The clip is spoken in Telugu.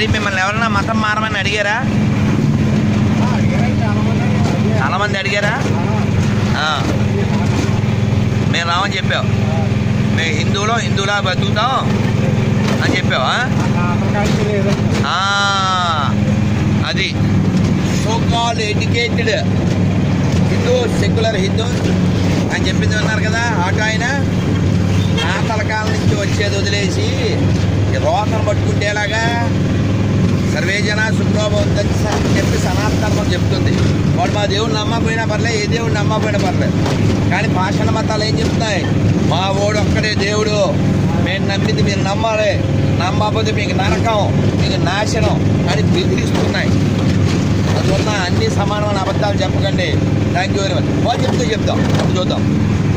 మరి మిమ్మల్ని ఎవరైనా మతం మారమని అడిగారా చాలా మంది అడిగారా ఆ. మేము రామని చెప్పావు మేము హిందువులో హిందువులా బతుకుతాం అని చెప్పావా ఆ, అది so call educated Hindu secular Hindu అని చెప్పింది విన్నారు కదా ఆటో ఆయన ఆ తలకాల నుంచి వచ్చేది వదిలేసి ఈ రోకను పట్టుకుంటేలాగా సర్వే జన సుప్రభవంతని చెప్పి సనాతన ధర్మం చెప్తుంది వాడు మా దేవుడు నమ్మకపోయినా పర్లేదు ఏ దేవుడు నమ్మకపోయినా పర్లేదు కానీ భాషణ మతాలు ఏం చెప్తున్నాయి మా ఓడు ఒక్కడే దేవుడు మేము నమ్మింది మీరు నమ్మాలి నమ్మకపోతే మీకు నరకం మీకు నాశనం అని బెదిరిస్తున్నాయి అందువల్ల అన్ని సమానమైన అబద్ధాలు చెప్పకండి థ్యాంక్ యూ వెరీ మచ్ వాళ్ళు చెప్తూ చెప్తాం అప్పుడు చూద్దాం